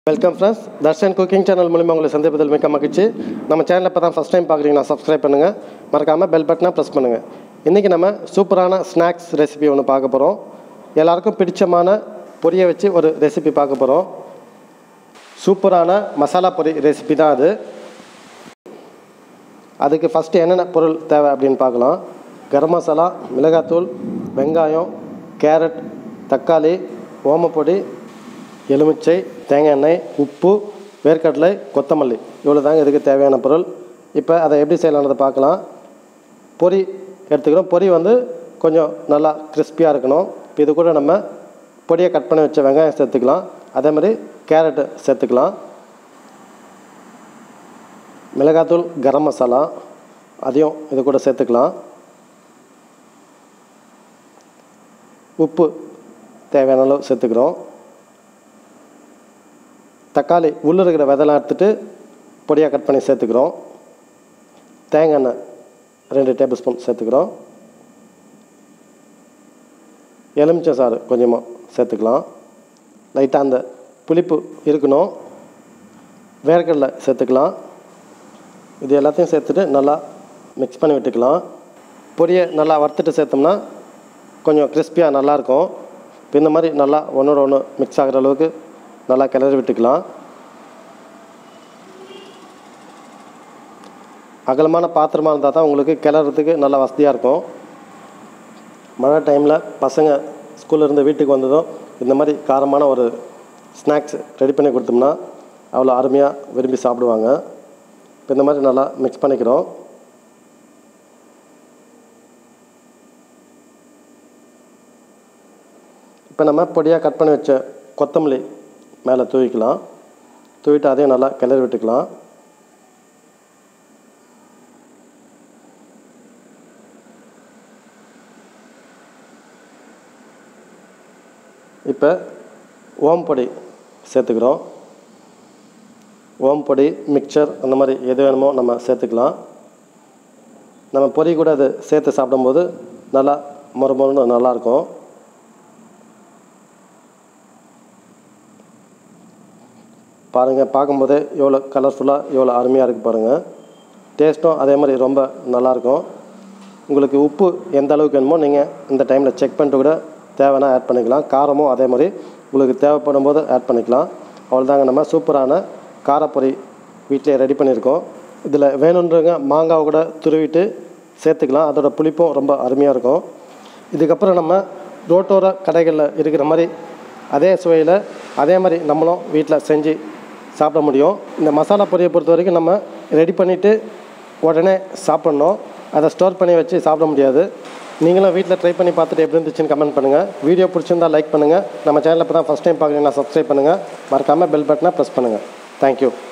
welcome friends Darshan cooking channel மூலிமா உங்களை சந்திப்பதில் மிக்க மகிழ்ச்சி நம்ம சேனலை இப்போ தான் ஃபஸ்ட் டைம் பார்க்குறீங்கன்னா சப்ஸ்கிரைப் பண்ணுங்கள் மறக்காமல் பெல் பட்டனை ப்ரெஸ் பண்ணுங்கள் இன்றைக்கி நம்ம சூப்பரான ஸ்நாக்ஸ் ரெசிபி ஒன்று பார்க்க போகிறோம் எல்லாருக்கும் பிடிச்சமான பொரியை வச்சு ஒரு ரெசிபி பார்க்க போகிறோம் சூப்பரான மசாலா பொரி ரெசிபி தான் அது அதுக்கு ஃபஸ்ட்டு என்னென்ன பொருள் தேவை அப்படின்னு பார்க்கலாம் கரம் மசாலா மிளகாத்தூள் வெங்காயம் கேரட் தக்காளி ஓமப்பொடி எலுமிச்சை தேங்காய் எண்ணெய் உப்பு வேர்க்கடலை கொத்தமல்லி இவ்வளோ தாங்க இதுக்கு தேவையான பொருள் இப்போ அதை எப்படி செய்யலான்றதை பார்க்கலாம் பொரி எடுத்துக்கிறோம் பொரி வந்து கொஞ்சம் நல்லா கிறிஸ்பியாக இருக்கணும் இப்போ இது கூட நம்ம பொடியை கட் பண்ணி வச்ச வெங்காயம் சேர்த்துக்கலாம் அதே மாதிரி கேரட்டு சேர்த்துக்கலாம் மிளகாத்தூள் கரம் மசாலா அதையும் இது கூட சேர்த்துக்கலாம் உப்பு தேவையான அளவு சேர்த்துக்கிறோம் தக்காளி உள்ளே இருக்கிற விதெல்லாம் எடுத்துட்டு பொடியாக கட் பண்ணி சேர்த்துக்கிறோம் தேங்காய் எண்ணெய் ரெண்டு டேபிள் ஸ்பூன் சேர்த்துக்கிறோம் எலுமிச்சை சாறு கொஞ்சமாக சேர்த்துக்கலாம் லைட்டாக அந்த புளிப்பு இருக்கணும் வேர்க்கடலை சேர்த்துக்கலாம் இது எல்லாத்தையும் சேர்த்துட்டு நல்லா மிக்ஸ் பண்ணி விட்டுக்கலாம் பொடியை நல்லா வறுத்துட்டு சேர்த்தோம்னா கொஞ்சம் கிறிஸ்பியாக நல்லாயிருக்கும் இப்போ இந்த மாதிரி நல்லா ஒன்றோட ஒன்று மிக்ஸ் ஆகிற அளவுக்கு நல்லா கிளறி விட்டுக்கலாம் அகலமான பாத்திரமாக இருந்தால் தான் உங்களுக்கு கிளறதுக்கு நல்லா வசதியாக இருக்கும் மழை டைமில் பசங்க ஸ்கூல்லேருந்து வீட்டுக்கு வந்ததும் இந்த மாதிரி காரமான ஒரு ஸ்நாக்ஸ் ரெடி பண்ணி கொடுத்தோம்னா அவ்வளோ அருமையாக விரும்பி சாப்பிடுவாங்க இப்போ இந்த மாதிரி நல்லா மிக்ஸ் பண்ணிக்கிறோம் இப்போ நம்ம பொடியாக கட் பண்ணி வச்ச கொத்தமல்லி மேலே தூவிக்கலாம் தூவிட்டு அதையும் நல்லா கிளறி விட்டுக்கலாம் இப்போ ஓம் பொடி சேர்த்துக்கிறோம் ஓம் பொடி மிக்சர் அந்த மாதிரி எது வேணுமோ நம்ம சேர்த்துக்கலாம் நம்ம பொரி கூட அது சேர்த்து சாப்பிடும்போது நல்லா மொறு மொறுன்னு நல்லாயிருக்கும் பாருங்கள் பார்க்கும்போதே எவ்வளோ கலர்ஃபுல்லாக எவ்வளோ அருமையாக இருக்குது பாருங்கள் டேஸ்ட்டும் அதே மாதிரி ரொம்ப நல்லாயிருக்கும் உங்களுக்கு உப்பு எந்த அளவுக்கு வேணுமோ நீங்கள் இந்த டைமில் செக் பண்ணிட்டு கூட தேவைன்னா ஆட் பண்ணிக்கலாம் காரமும் அதே மாதிரி உங்களுக்கு தேவைப்படும் போது ஆட் பண்ணிக்கலாம் அவ்வளோதாங்க நம்ம சூப்பரான காரப்பொரி வீட்டிலே ரெடி பண்ணியிருக்கோம் இதில் வேணுன்றவங்க மாங்காவை கூட துருவிட்டு சேர்த்துக்கலாம் அதோட புளிப்பும் ரொம்ப அருமையாக இருக்கும் இதுக்கப்புறம் நம்ம ரோட்டோர கடைகளில் இருக்கிற மாதிரி அதே சுவையில் அதே மாதிரி நம்மளும் வீட்டில் செஞ்சு சாப்பிட முடியும் இந்த மசாலா பொரியை பொறுத்த வரைக்கும் நம்ம ரெடி பண்ணிவிட்டு உடனே சாப்பிட்ணும் அதை ஸ்டோர் பண்ணி வச்சு சாப்பிட முடியாது நீங்களும் வீட்டில் ட்ரை பண்ணி பார்த்துட்டு எப்படி இருந்துச்சுன்னு கமெண்ட் பண்ணுங்கள் வீடியோ பிடிச்சிருந்தா லைக் பண்ணுங்கள் நம்ம சேனலில் இப்போ தான் ஃபஸ்ட் டைம் பார்க்குறீங்கன்னா சப்ஸ்கிரைப் பண்ணுங்கள் மறக்காமல் பெல் பட்டனை ப்ரெஸ் பண்ணுங்கள் தேங்க்யூ